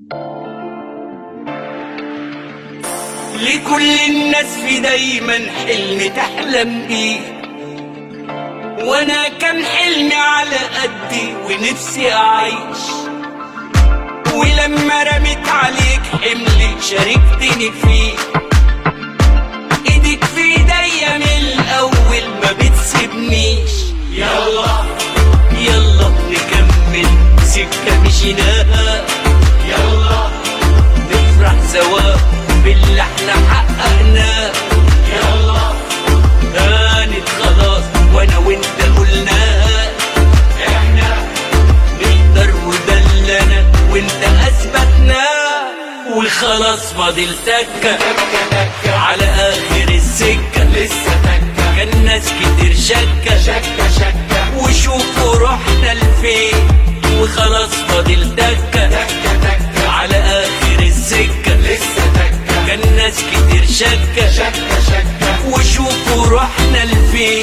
لكل الناس في دايما حلم تحلم بيه وانا كان حلمي على قدي ونفسي اعيش ولما رميت عليك حملي شاركتني فيه ايدك في ايديا من الاول ما بتسيبنيش يلا يلا نكمل سكة مشيناها يلا نفرح سوا باللي احنا حققناه يلا هانت خلاص وانا وانت قلناها احنا نقدر وده اللي انا وانت اثبتناه وخلاص فاضل تكة على اخر السكة لسه تكة كان ناس كتير شكة شكة شكة وشوفوا رحنا لفين وخلاص فاضل تكة تكة تكة على اخر السكة لسه تكة كان ناس كتير شكة شكة شكة وشوفوا رحنا لفين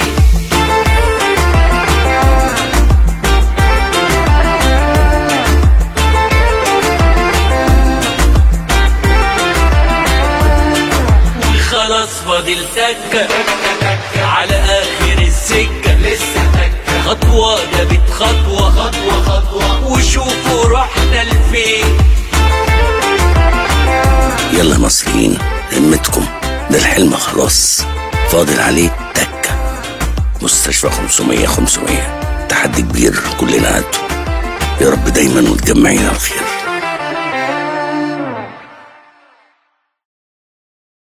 وخلاص فاضل تكة على آخر السكة لسه تكة خطوة جابت خطوة خطوة خطوة وشوفوا رحنا لفين يلا يا مصريين همتكم ده الحلم خلاص فاضل عليه تكة مستشفى 500 500 تحدي كبير كلنا قده يا رب دايما متجمعين على الخير